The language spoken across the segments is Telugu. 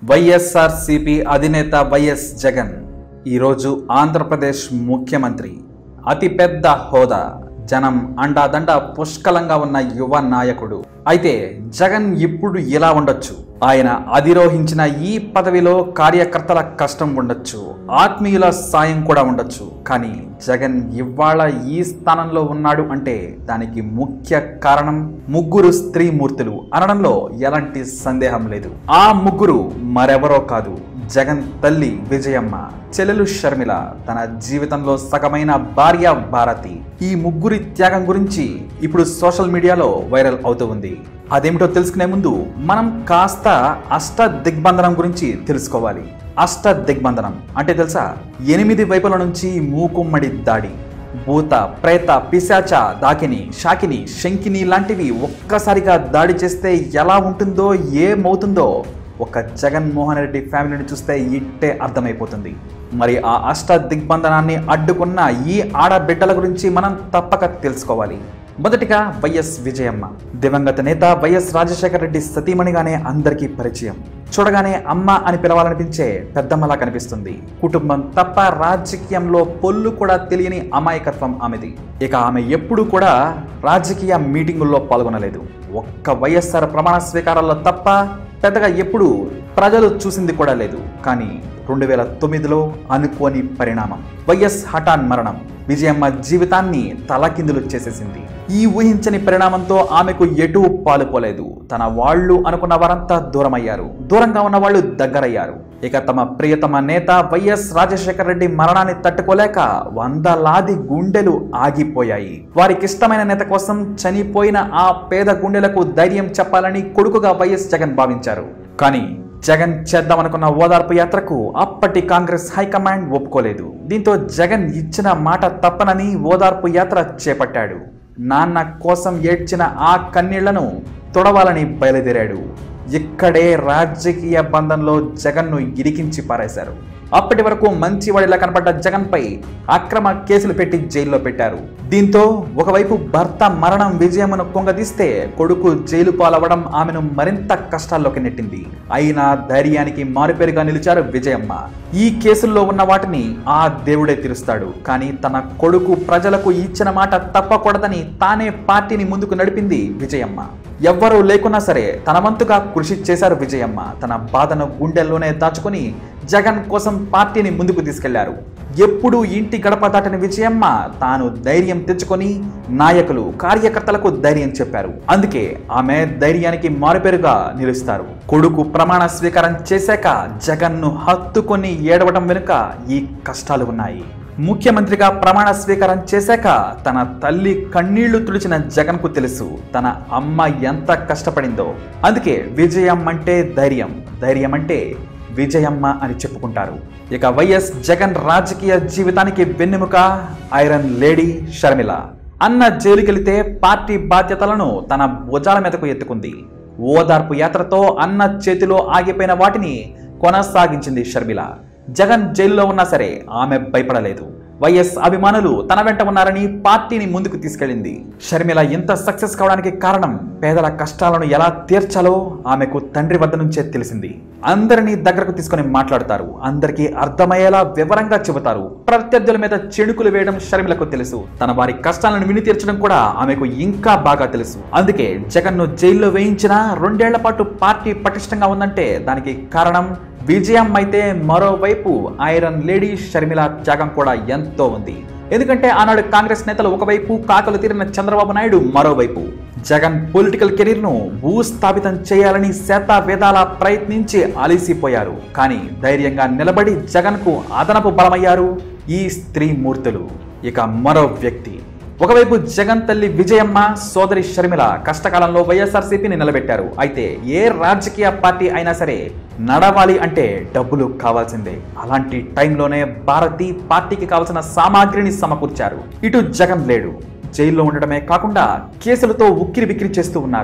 వైఎస్ఆర్సిపి అధినేత వైఎస్ జగన్ ఈరోజు ఆంధ్రప్రదేశ్ ముఖ్యమంత్రి అతిపెద్ద హోదా జనం అండాదండ పుష్కలంగా ఉన్న యువ నాయకుడు అయితే జగన్ ఇప్పుడు ఇలా ఉండొచ్చు ఆయన అధిరోహించిన ఈ పదవిలో కార్యకర్తల కష్టం ఉండొచ్చు ఆత్మీయుల సాయం కూడా ఉండొచ్చు కానీ జగన్ ఇవాళ ఈ స్థానంలో ఉన్నాడు అంటే దానికి ముఖ్య కారణం ముగ్గురు స్త్రీ మూర్తులు అనడంలో ఎలాంటి సందేహం లేదు ఆ ముగ్గురు మరెవరో కాదు జగన్ తల్లి విజయమ్మ చెల్లెలు షర్మిల తన జీవితంలో సగమైన భార్య భారతి ఈ ముగ్గురి త్యాగం గురించి ఇప్పుడు సోషల్ మీడియాలో వైరల్ అవుతూ ఉంది అదేమిటో తెలుసుకునే ముందు మనం కాస్త అష్ట దిగ్బంధనం గురించి తెలుసుకోవాలి అష్ట దిగ్బంధనం అంటే తెలుసా ఎనిమిది వైపుల నుంచి మూకుమ్మడి దాడి భూత ప్రేత పిశాచ దాకిని షాకిని శంకిని లాంటివి ఒక్కసారిగా దాడి చేస్తే ఎలా ఉంటుందో ఏమవుతుందో ఒక జగన్మోహన్ రెడ్డి ఫ్యామిలీని చూస్తే ఇట్టే అర్థమైపోతుంది మరి ఆ అష్ట దిగ్బంధనాన్ని అడ్డుకున్న ఈ ఆడబిడ్డల గురించి మనం తప్పక తెలుసుకోవాలి మొదటిగా వైఎస్ విజయమ్మ దివంగత నేత వైఎస్ రాజశేఖర రెడ్డి సతీమణిగానే అందరికీ పరిచయం చూడగానే అమ్మ అని పిలవాలనిపించే పెద్దమ్మలా కనిపిస్తుంది కుటుంబం తప్ప రాజకీయంలో పొల్లు కూడా తెలియని అమాయకత్వం ఆమెది ఇక ఆమె ఎప్పుడూ కూడా రాజకీయ మీటింగుల్లో పాల్గొనలేదు ఒక్క వైఎస్ఆర్ ప్రమాణ స్వీకారాల్లో తప్ప పెద్దగా ఎప్పుడు ప్రజలు చూసింది కూడా లేదు కానీ రెండు వేల తొమ్మిదిలో అనుకోని పరిణామం వైఎస్ హఠాన్ మరణం విజయమ్మ జీవితాన్ని తలకిందులు చేసేసింది ఈ ఊహించని పరిణామంతో ఆమెకు ఎటు పాలుపోలేదు తన వాళ్ళు అనుకున్న వారంతా దూరమయ్యారు దూరంగా ఉన్న వాళ్ళు దగ్గరయ్యారు ఇక తమ ప్రియతమ నేత వైఎస్ రాజశేఖర రెడ్డి మరణాన్ని తట్టుకోలేక వందలాది గుండెలు ఆగిపోయాయి వారికి ఇష్టమైన నేత కోసం చనిపోయిన ఆ పేద గుండెలకు ధైర్యం చెప్పాలని కొడుకుగా వైఎస్ జగన్ భావించారు కానీ జగన్ చేద్దామనుకున్న ఓదార్పు యాత్రకు అప్పటి కాంగ్రెస్ హైకమాండ్ ఒప్పుకోలేదు దీంతో జగన్ ఇచ్చిన మాట తప్పనని ఓదార్పు యాత్ర చేపట్టాడు నాన్న కోసం ఏడ్చిన ఆ కన్నీళ్లను తొడవాలని బయలుదేరాడు ఇక్కడే రాజకీయ బంధంలో జగన్ను ఇరికించి పారేశారు అప్పటి వరకు మంచివాడిలా కనపడ్డ జగన్పై అక్రమ కేసులు పెట్టి జైల్లో పెట్టారు దీంతో ఒకవైపు భర్త మరణం విజయమును కుంగదీస్తే కొడుకు జైలు పాలవడం ఆమెను మరింత కష్టాల్లోకి నెట్టింది అయినా ధైర్యానికి మారుపేరుగా నిలిచారు విజయమ్మ ఈ కేసుల్లో ఉన్న వాటిని ఆ దేవుడే తీరుస్తాడు కానీ తన కొడుకు ప్రజలకు ఇచ్చిన మాట తప్పకూడదని తానే పార్టీని ముందుకు నడిపింది విజయమ్మ ఎవ్వరూ లేకున్నా సరే తన వంతుగా కృషి చేశారు విజయమ్మ తన బాధను గుండెల్లోనే దాచుకుని జగన్ కోసం పార్టీని ముందుకు తీసుకెళ్లారు ఎప్పుడు ఇంటి గడప దాటిన విజయమ్మ తాను ధైర్యం తెచ్చుకొని నాయకులు కార్యకర్తలకు ధైర్యం చెప్పారు అందుకే ఆమె ధైర్యానికి మారుపేరుగా నిలుస్తారు కొడుకు ప్రమాణ స్వీకారం చేశాక జగన్ను హత్తుకొని ఏడవడం వెనుక ఈ కష్టాలు ఉన్నాయి ముఖ్యమంత్రిగా ప్రమాణ స్వీకారం చేశాక తన తల్లి కన్నీళ్లు తుడిచిన జగన్కు తెలుసు తన అమ్మ ఎంత కష్టపడిందో అందుకే విజయం అంటే ధైర్యం ధైర్యం అంటే విజయమ్మ అని చెప్పుకుంటారు ఇక వైఎస్ జగన్ రాజకీయ జీవితానికి వెన్నెముక ఐరన్ లేడీ షర్మిల అన్న జైలుకెళితే పార్టీ బాధ్యతలను తన భుజాల మీదకు ఎత్తుకుంది ఓదార్పు యాత్రతో అన్న చేతిలో ఆగిపోయిన వాటిని కొనసాగించింది షర్మిల జగన్ జైల్లో ఉన్నా సరే ఆమె భయపడలేదు వైఎస్ అభిమానులు తన వెంట ఉన్నారని పార్టీని ముందుకు తీసుకెళ్ళింది షర్మిల ఇంత సక్సెస్ కావడానికి కారణం పేదల కష్టాలను ఎలా తీర్చాలో ఆమెకు తండ్రి వద్ద నుంచే తెలిసింది అందరినీ దగ్గరకు తీసుకొని మాట్లాడతారు అందరికీ అర్థమయ్యేలా వివరంగా చెబుతారు ప్రత్యర్థుల మీద చెణుకులు వేయడం షర్మిలకు తెలుసు తన వారి కష్టాలను విని తీర్చడం కూడా ఆమెకు ఇంకా బాగా తెలుసు అందుకే జగన్ను జైల్లో వేయించిన రెండేళ్ల పాటు పార్టీ పటిష్టంగా ఉందంటే దానికి కారణం విజయం అయితే మరోవైపు ఐరన్ లేడీ షర్మిల త్యాగం కూడా ఎంతో ఉంది ఎందుకంటే ఆనాడు కాంగ్రెస్ నేతలు ఒకవైపు కాకలు తీరిన చంద్రబాబు నాయుడు మరోవైపు జగన్ పొలిటికల్ కెరీర్ను భూస్థాపితం చేయాలని శత వేదాల ప్రయత్నించి అలిసిపోయారు కానీ ధైర్యంగా నిలబడి జగన్కు అదనపు బలమయ్యారు ఈ స్త్రీ మూర్తులు ఇక మరో వ్యక్తి ఒకవైపు జగన్ తల్లి విజయమ్మ సోదరి షర్మిల కష్టకాలంలో వైఎస్ఆర్సీపీని నిలబెట్టారు అయితే ఏ రాజకీయ పార్టీ అయినా సరే నడవాలి అంటే డబ్బులు కావాల్సిందే అలాంటి టైంలోనే భారతి పార్టీకి కావాల్సిన సామాగ్రిని సమకూర్చారు ఇటు జగన్ లేడు జైల్లో ఉండడమే కాకుండా కేసులతో ఉక్కిరి బిక్కిరి చేస్తూ ఉన్నారు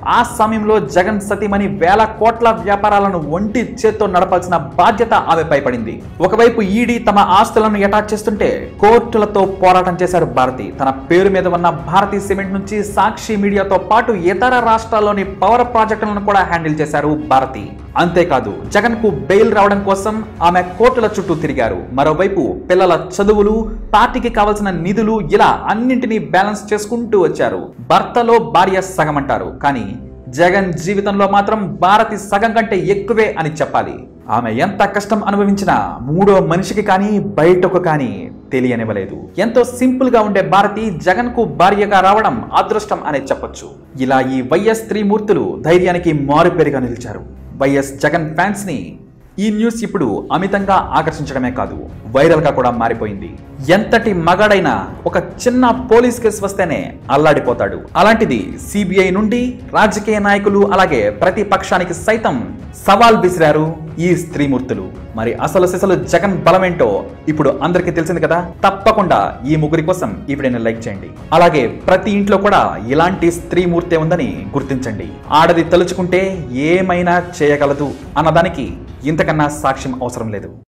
ఆ సమయంలో జగన్ సతీమణి వేల కోట్ల వ్యాపారాలను ఒంటి చేత్తో నడపాల్సిన బాధ్యత ఆమెపై పడింది ఒకవైపు ఈడీ తమ ఆస్తులను అటాచ్ చేస్తుంటే కోర్టులతో పోరాటం చేశారు భారతి తన పేరు మీద ఉన్న భారతీ సిమెంట్ నుంచి సాక్షి మీడియాతో పాటు ఇతర రాష్ట్రాల్లోని పవర్ ప్రాజెక్టులను కూడా హ్యాండిల్ చేశారు భారతి అంతేకాదు జగన్ కు బెయిల్ రావడం కోసం ఆమె కోర్టుల చుట్టూ తిరిగారు మరోవైపు పిల్లల చదువులు పార్టీకి కావలసిన నిధులు ఇలా అన్నింటినీ బ్యాలెన్స్ చేసుకుంటూ వచ్చారు భర్తలో భార్య సగం అంటారు కానీ జగన్ జీవితంలో మాత్రం భారతి సగం కంటే ఎక్కువే అని చెప్పాలి ఆమె ఎంత కష్టం అనుభవించినా మూడో మనిషికి కానీ బయటకు కానీ తెలియనివ్వలేదు ఎంతో సింపుల్ గా ఉండే భారతి జగన్ కు భార్యగా రావడం అదృష్టం అనే చెప్పొచ్చు ఇలా ఈ వైఎస్ త్రిమూర్తులు ధైర్యానికి మారుపేరుగా నిలిచారు వైఎస్ జగన్ ఫ్యాన్స్ ని ఈ న్యూస్ ఇప్పుడు అమితంగా ఆకర్షించడమే కాదు వైరల్ గా కూడా మారిపోయింది ఎంతటి మగాడైనా ఒక చిన్న పోలీస్ కేసు వస్తేనే అల్లాడిపోతాడు అలాంటిది సిబిఐ నుండి రాజకీయ నాయకులు అలాగే ప్రతి పక్షానికి సైతం సవాల్ విసిరారు ఈ స్త్రీమూర్తులు మరి అసలు సిసలు జగన్ బలమేంటో ఇప్పుడు అందరికీ తెలిసింది కదా తప్పకుండా ఈ ముగ్గురి కోసం ఈ వీడియోని లైక్ చేయండి అలాగే ప్రతి ఇంట్లో కూడా ఇలాంటి స్త్రీమూర్తే ఉందని గుర్తించండి ఆడది తలుచుకుంటే ఏమైనా చేయగలదు అన్నదానికి ఇంతకన్నా సాక్ష్యం అవసరం లేదు